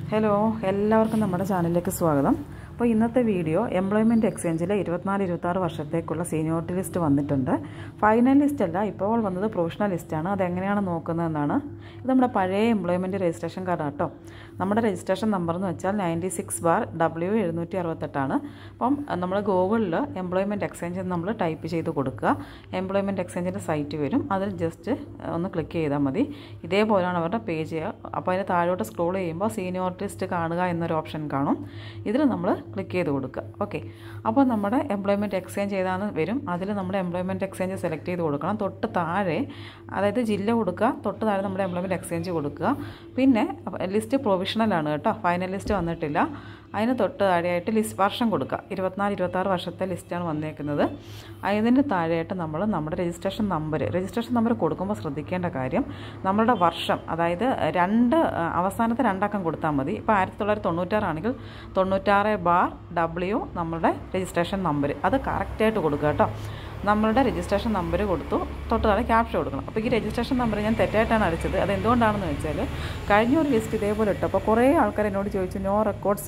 hello എല്ലാവർക്കും നമ്മുടെ ചാനലിലേക്ക് സ്വാഗതം അപ്പോൾ ഇന്നത്തെ വീഡിയോ എംപ്ലോയ്മെൻറ്റ് എക്സ്ചേഞ്ചിലെ ഇരുപത്തിനാല് ഇരുപത്താറ് വർഷത്തേക്കുള്ള സീനിയോറിറ്റി ലിസ്റ്റ് വന്നിട്ടുണ്ട് ഫൈനൽ ലിസ്റ്റ് അല്ല ഇപ്പോൾ വന്നത് പ്രൊഫഷണൽ ലിസ്റ്റാണ് അതെങ്ങനെയാണ് നോക്കുന്നതെന്നാണ് ഇത് നമ്മുടെ പഴയ എംപ്ലോയ്മെൻറ്റ് രജിസ്ട്രേഷൻ കാർഡാണ് കേട്ടോ നമ്മുടെ രജിസ്ട്രേഷൻ നമ്പർ എന്ന് വെച്ചാൽ നയൻറ്റി സിക്സ് ബാർ ഡബ്ല്യു എഴുന്നൂറ്റി അറുപത്തെട്ടാണ് അപ്പം നമ്മൾ ഗൂഗിളിൽ എംപ്ലോയ്മെൻറ്റ് എക്സ്ചേഞ്ച് നമ്മൾ ടൈപ്പ് ചെയ്ത് കൊടുക്കുക എംപ്ലോയ്മെൻറ്റ് എക്സ്ചേഞ്ചിൻ്റെ സൈറ്റ് വരും അതിൽ ജസ്റ്റ് ഒന്ന് ക്ലിക്ക് ചെയ്താൽ മതി ഇതേപോലെയാണ് അവരുടെ പേജ് അപ്പോൾ അതിന് താഴോട്ട് സ്ക്രോൾ ചെയ്യുമ്പോൾ സീനിയോറിറ്റി ലിസ്റ്റ് കാണുക എന്നൊരു ഓപ്ഷൻ കാണും ഇതിൽ നമ്മൾ ക്ലിക്ക് ചെയ്ത് കൊടുക്കുക ഓക്കെ അപ്പോൾ നമ്മുടെ എംപ്ലോയ്മെൻറ്റ് എക്സ്ചേഞ്ച് ഏതാണെന്ന് വരും അതിൽ നമ്മുടെ എംപ്ലോയ്മെൻറ്റ് എക്സ്ചേഞ്ച് സെലക്ട് ചെയ്ത് കൊടുക്കണം തൊട്ട് താഴെ അതായത് ജില്ല കൊടുക്കുക തൊട്ട് താഴെ നമ്മുടെ എംപ്ലോയ്മെൻറ്റ് എക്സ്ചേഞ്ച് കൊടുക്കുക പിന്നെ ലിസ്റ്റ് പ്രൊവിഷണലാണ് കേട്ടോ ഫൈനൽ ലിസ്റ്റ് വന്നിട്ടില്ല അതിന് തൊട്ട് താഴെയായിട്ട് ലിസ്റ്റ് വർഷം കൊടുക്കുക ഇരുപത്തിനാല് ഇരുപത്താറ് വർഷത്തെ ലിസ്റ്റാണ് വന്നേക്കുന്നത് അതിന് താഴെയായിട്ട് നമ്മൾ നമ്മുടെ രജിസ്ട്രേഷൻ നമ്പർ രജിസ്ട്രേഷൻ നമ്പർ കൊടുക്കുമ്പോൾ ശ്രദ്ധിക്കേണ്ട കാര്യം നമ്മളുടെ വർഷം അതായത് രണ്ട് അവസാനത്തെ രണ്ടക്കം കൊടുത്താൽ മതി ഇപ്പോൾ ആയിരത്തി തൊള്ളായിരത്തി തൊണ്ണൂറ്റാറാണെങ്കിൽ തൊണ്ണൂറ്റാറ് ബാർ ഡബ്ല്യു നമ്മളുടെ രജിസ്ട്രേഷൻ നമ്പർ അത് കറക്റ്റായിട്ട് കൊടുക്കുക കേട്ടോ നമ്മളുടെ രജിസ്ട്രേഷൻ നമ്പർ കൊടുത്തു തൊട്ട് താഴെ ക്യാപ്ഷൻ കൊടുക്കണം അപ്പോൾ ഈ രജിസ്ട്രേഷൻ നമ്പർ ഞാൻ തെറ്റായിട്ടാണ് അടിച്ചത് അത് എന്തുകൊണ്ടാണെന്ന് വെച്ചാൽ കഴിഞ്ഞ ഒരു ലിസ്റ്റ് ഇതേപോലെ ഇട്ടു അപ്പോൾ കുറേ ആൾക്കാർ എന്നോട് ചോദിച്ചു നോ റെക്കോർഡ്സ്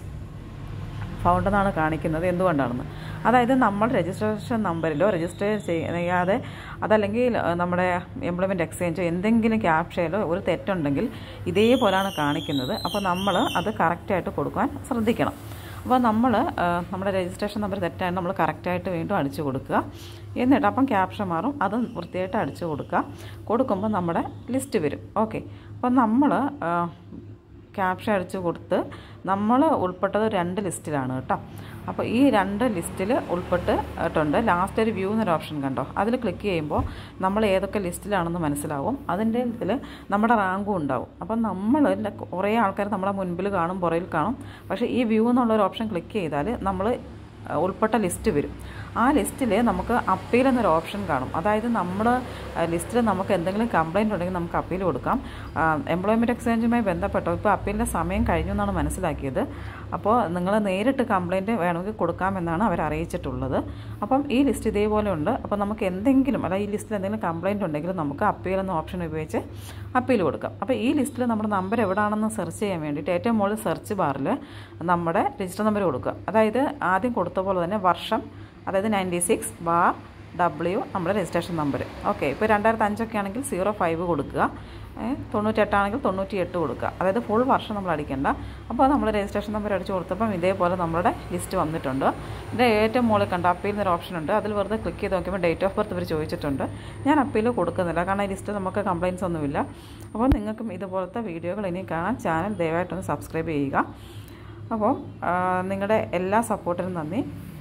ഫൗണ്ട് എന്നാണ് കാണിക്കുന്നത് എന്തുകൊണ്ടാണെന്ന് അതായത് നമ്മൾ രജിസ്ട്രേഷൻ നമ്പറിലോ രജിസ്റ്റർ ചെയ്യാതെ അതല്ലെങ്കിൽ നമ്മുടെ എംപ്ലോയ്മെൻറ്റ് എക്സ്ചേഞ്ചോ എന്തെങ്കിലും ക്യാപ്ഷയിലോ ഒരു തെറ്റുണ്ടെങ്കിൽ ഇതേപോലെയാണ് കാണിക്കുന്നത് അപ്പോൾ നമ്മൾ അത് കറക്റ്റായിട്ട് കൊടുക്കാൻ ശ്രദ്ധിക്കണം അപ്പോൾ നമ്മൾ നമ്മുടെ രജിസ്ട്രേഷൻ നമ്പർ തെറ്റാണ് നമ്മൾ കറക്റ്റായിട്ട് വീണ്ടും അടിച്ചു കൊടുക്കുക എന്നിട്ട് അപ്പം ക്യാപ്ഷൻ മാറും അത് വൃത്തിയായിട്ട് അടിച്ചു കൊടുക്കുക കൊടുക്കുമ്പോൾ നമ്മുടെ ലിസ്റ്റ് വരും ഓക്കെ അപ്പോൾ നമ്മൾ ക്യാപ്ഷൻ അടിച്ച് കൊടുത്ത് നമ്മൾ ഉൾപ്പെട്ടത് രണ്ട് ലിസ്റ്റിലാണ് കേട്ടോ അപ്പോൾ ഈ രണ്ട് ലിസ്റ്റിൽ ഉൾപ്പെട്ടിട്ടുണ്ട് ലാസ്റ്റ് ഒരു വ്യൂ എന്നൊരു ഓപ്ഷൻ കണ്ടോ അതിൽ ക്ലിക്ക് ചെയ്യുമ്പോൾ നമ്മൾ ഏതൊക്കെ ലിസ്റ്റിലാണെന്ന് മനസ്സിലാവും അതിൻ്റെ ഇതിൽ നമ്മുടെ റാങ്കും ഉണ്ടാവും അപ്പം നമ്മൾ കുറേ ആൾക്കാർ നമ്മളെ മുൻപിൽ കാണും പുറയിൽ കാണും പക്ഷേ ഈ വ്യൂ എന്നുള്ളൊരു ഓപ്ഷൻ ക്ലിക്ക് ചെയ്താൽ നമ്മൾ ഉൾപ്പെട്ട ലിസ്റ്റ് വരും ആ ലിസ്റ്റിൽ നമുക്ക് അപ്പീൽ എന്നൊരു ഓപ്ഷൻ കാണും അതായത് നമ്മൾ ലിസ്റ്റിൽ നമുക്ക് എന്തെങ്കിലും കംപ്ലയിൻ്റ് ഉണ്ടെങ്കിൽ നമുക്ക് അപ്പീൽ കൊടുക്കാം എംപ്ലോയ്മെൻറ്റ് എക്സ്ചേഞ്ചുമായി ബന്ധപ്പെട്ടോ ഇപ്പോൾ അപ്പീലിൻ്റെ സമയം കഴിഞ്ഞു എന്നാണ് മനസ്സിലാക്കിയത് അപ്പോൾ നിങ്ങൾ നേരിട്ട് കംപ്ലയിൻറ്റ് വേണമെങ്കിൽ കൊടുക്കാമെന്നാണ് അവർ അറിയിച്ചിട്ടുള്ളത് അപ്പം ഈ ലിസ്റ്റ് ഇതേപോലെ ഉണ്ട് അപ്പോൾ നമുക്ക് എന്തെങ്കിലും അല്ല ഈ ലിസ്റ്റിൽ എന്തെങ്കിലും കംപ്ലയിൻ്റ് ഉണ്ടെങ്കിൽ നമുക്ക് അപ്പീൽ എന്ന ഓപ്ഷൻ ഉപയോഗിച്ച് അപ്പീൽ കൊടുക്കാം അപ്പോൾ ഈ ലിസ്റ്റിൽ നമ്മുടെ നമ്പർ എവിടെയാണെന്ന് സെർച്ച് ചെയ്യാൻ വേണ്ടിയിട്ട് ഏറ്റവും മുകളിൽ സെർച്ച് ബാറിൽ നമ്മുടെ രജിസ്റ്റർ നമ്പർ കൊടുക്കുക അതായത് ആദ്യം കൊടുത്ത പോലെ തന്നെ വർഷം അതായത് നയൻറ്റി സിക്സ് ബാർ ഡബ്ല്യു നമ്മുടെ രജിസ്ട്രേഷൻ നമ്പർ ഓക്കെ ഇപ്പോൾ രണ്ടായിരത്തി അഞ്ചൊക്കെ ആണെങ്കിൽ സീറോ ഫൈവ് കൊടുക്കുക തൊണ്ണൂറ്റെട്ടാണെങ്കിൽ തൊണ്ണൂറ്റി എട്ട് കൊടുക്കുക അതായത് ഫുൾ വർഷം നമ്മൾ അടിക്കേണ്ട അപ്പോൾ നമ്മൾ രജിസ്ട്രേഷൻ നമ്പർ അടിച്ച് കൊടുത്തപ്പം ഇതേപോലെ നമ്മുടെ ലിസ്റ്റ് വന്നിട്ടുണ്ട് ഇതിൻ്റെ ഏറ്റവും മുകളിൽ കണ്ട അപ്പീൽ എന്നൊരു ഓപ്ഷൻ ഉണ്ട് അതിൽ വെറുതെ ക്ലിക്ക് ചെയ്ത് നോക്കിയപ്പോൾ ഡേറ്റ് ഓഫ് ബർത്ത് ഇവർ ചോദിച്ചിട്ടുണ്ട് ഞാൻ അപ്പീൽ കൊടുക്കുന്നില്ല കാരണം ഈ ലിസ്റ്റ് നമുക്ക് കംപ്ലയിൻസ് ഒന്നുമില്ല അപ്പോൾ നിങ്ങൾക്കും ഇതുപോലത്തെ വീഡിയോകൾ ഇനി കാണാൻ ചാനൽ ദയവായിട്ടൊന്ന് സബ്സ്ക്രൈബ് ചെയ്യുക അപ്പോൾ നിങ്ങളുടെ എല്ലാ സപ്പോർട്ടിനും നന്ദി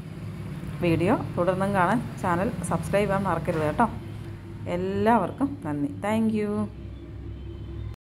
വീഡിയോ തുടർന്നും കാണാൻ ചാനൽ സബ്സ്ക്രൈബ് ചെയ്യാൻ മറക്കരുത് കേട്ടോ എല്ലാവർക്കും നന്ദി താങ്ക്